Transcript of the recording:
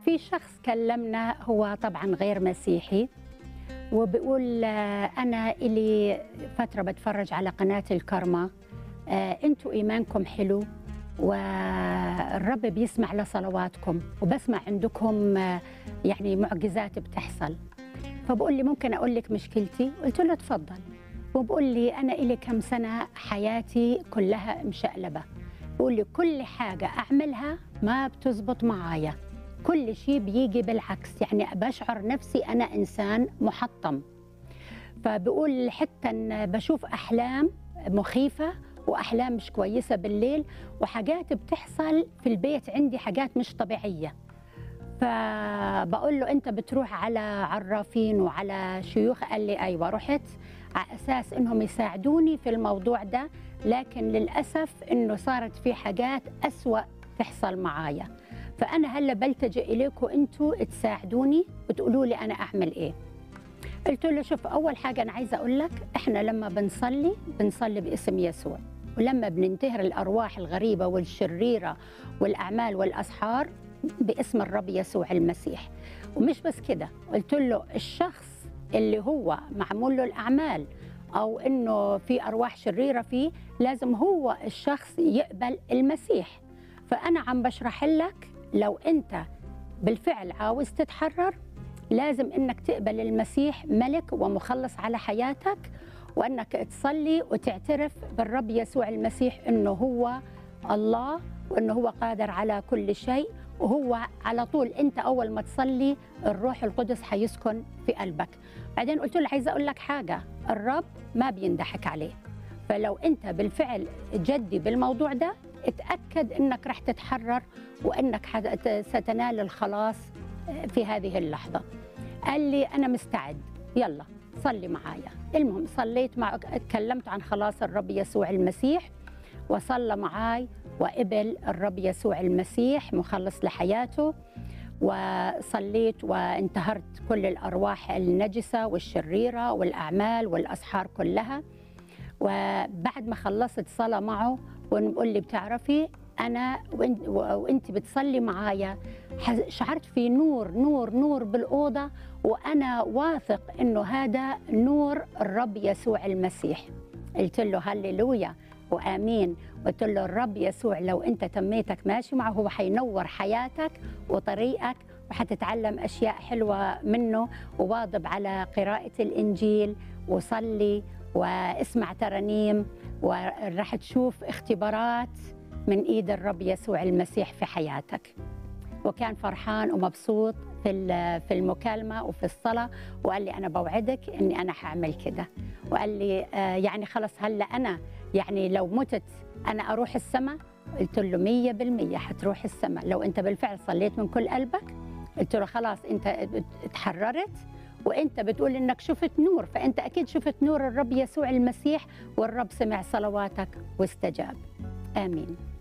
في شخص كلمنا هو طبعا غير مسيحي وبيقول آه، انا الي فتره بتفرج على قناه الكرمه آه، انتوا ايمانكم حلو والرب بيسمع لصلواتكم وبسمع عندكم آه، يعني معجزات بتحصل فبقول لي ممكن اقول لك مشكلتي قلت له تفضل وبقول لي انا الي كم سنه حياتي كلها مشقلبه بقول لي كل حاجه اعملها ما بتزبط معايا كل شيء بيجي بالعكس يعني بشعر نفسي انا انسان محطم فبقول حتى ان بشوف احلام مخيفه واحلام مش كويسه بالليل وحاجات بتحصل في البيت عندي حاجات مش طبيعيه فبقول له انت بتروح على عرافين وعلى شيوخ قال لي ايوه رحت على اساس انهم يساعدوني في الموضوع ده لكن للاسف انه صارت في حاجات اسوا تحصل معايا فانا هلا بلتجئ اليكم انتم تساعدوني وتقولوا لي انا اعمل ايه قلت له شوف اول حاجه انا عايزه اقول لك احنا لما بنصلي بنصلي باسم يسوع ولما بننتهر الارواح الغريبه والشريره والاعمال والاسحار باسم الرب يسوع المسيح ومش بس كده قلت له الشخص اللي هو معمول له الاعمال او انه في ارواح شريره فيه لازم هو الشخص يقبل المسيح فانا عم بشرح لك لو انت بالفعل عاوز تتحرر لازم انك تقبل المسيح ملك ومخلص على حياتك وانك تصلي وتعترف بالرب يسوع المسيح انه هو الله وانه هو قادر على كل شيء وهو على طول انت اول ما تصلي الروح القدس حيسكن في قلبك بعدين قلت له عايزه اقول لك حاجه الرب ما بيندحك عليه فلو انت بالفعل جدي بالموضوع ده اتاكد انك راح تتحرر وانك حت- ستنال الخلاص في هذه اللحظه قال لي انا مستعد يلا صلي معايا المهم صليت مع اتكلمت عن خلاص الرب يسوع المسيح وصلى معاي وقبل الرب يسوع المسيح مخلص لحياته وصليت وانتهرت كل الارواح النجسه والشريره والاعمال والاسحار كلها وبعد ما خلصت صلاه معه ونقول لي بتعرفي انا وإن- وانت بتصلي معايا ح- شعرت في نور نور نور بالاوضه وانا واثق انه هذا نور الرب يسوع المسيح قلت له هللويا وامين قلت له الرب يسوع لو انت تميتك ماشي معه هو حينور حياتك وطريقك وحتتعلم اشياء حلوه منه وواظب على قراءه الانجيل وصلي واسمع ترانيم وراح تشوف اختبارات من ايد الرب يسوع المسيح في حياتك وكان فرحان ومبسوط في ال- في المكالمه وفي الصلاه وقال لي انا بوعدك اني انا هعمل كده وقال لي آه يعني خلص هلا انا يعني لو متت انا اروح السماء قلت له مية بالمية حتروح السماء لو انت بالفعل صليت من كل قلبك قلت له خلاص انت اتحررت وانت بتقول انك شفت نور فانت اكيد شفت نور الرب يسوع المسيح والرب سمع صلواتك واستجاب امين